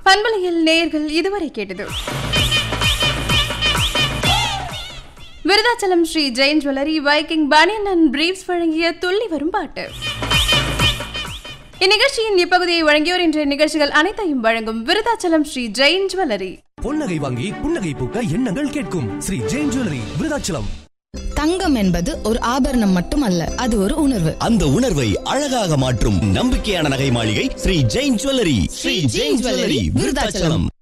பண்பலையில் நேயர்கள் இதுவரை கேட்டது Virudhachalam Sri Jain jewellery Viking banian and briefs வழங்கிய துள்ளி வரும் பாட்டு இந்நிகழ்ச்சியின் இப்பகுதியை வழங்கியோர் இன்றைய நிகழ்ச்சிகள் அனைத்தையும் வழங்கும் விருதாச்சலம் ஸ்ரீ ஜெயின் ஜுவல்லரி பொன்னகை வாங்கி புன்னகை பூக்க எண்ணங்கள் கேட்கும் ஸ்ரீ ஜெயின் ஜுவல்லரி விருதாச்சலம் தங்கம் என்பது ஒரு ஆபரணம் மட்டுமல்ல அது ஒரு உணர்வு அந்த உணர்வை அழகாக மாற்றும் நம்பிக்கையான நகை மாளிகை ஸ்ரீ ஜெயின் ஜுவல்லரி ஸ்ரீ ஜெயின் ஜுவல்லரி விருதாச்சலம்